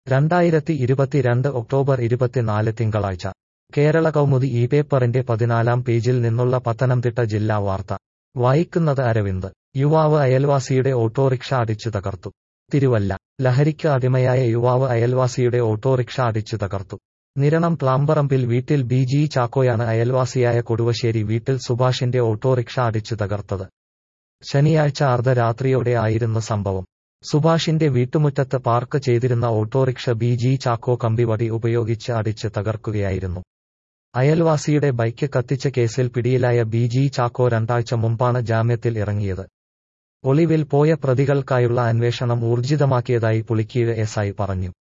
രണ്ടായിരത്തി ഇരുപത്തിരണ്ട് ഒക്ടോബർ ഇരുപത്തിനാല് തിങ്കളാഴ്ച കേരള കൗമുദി ഈ പേപ്പറിന്റെ പതിനാലാം പേജിൽ നിന്നുള്ള പത്തനംതിട്ട ജില്ലാ വാർത്ത വായിക്കുന്നത് അരവിന്ദ് യുവാവ് അയൽവാസിയുടെ ഓട്ടോറിക്ഷ അടിച്ചു തകർത്തു തിരുവല്ല ലഹരിക്ക് അടിമയായ യുവാവ് അയൽവാസിയുടെ ഓട്ടോറിക്ഷ അടിച്ചു തകർത്തു നിരണം പ്ലാമ്പറമ്പിൽ വീട്ടിൽ ബി ജി ചാക്കോയാണ് അയൽവാസിയായ കൊടുവശ്ശേരി വീട്ടിൽ സുഭാഷിന്റെ ഓട്ടോറിക്ഷ അടിച്ചു തകർത്തത് ശനിയാഴ്ച അർദ്ധരാത്രിയോടെ ആയിരുന്നു സംഭവം സുഭാഷിന്റെ വീട്ടുമുറ്റത്ത് പാർക്ക് ചെയ്തിരുന്ന ഓട്ടോറിക്ഷ ബി ജി ചാക്കോ കമ്പിവടി ഉപയോഗിച്ച് അടിച്ച് തകർക്കുകയായിരുന്നു അയൽവാസിയുടെ ബൈക്ക് കത്തിച്ച കേസിൽ പിടിയിലായ ബി ജി ചാക്കോ രണ്ടാഴ്ച മുമ്പാണ് ജാമ്യത്തിൽ ഇറങ്ങിയത് ഒളിവിൽ പോയ പ്രതികൾക്കായുള്ള അന്വേഷണം ഊർജിതമാക്കിയതായി പുളിക്കീഴ് എസ് ഐ പറഞ്ഞു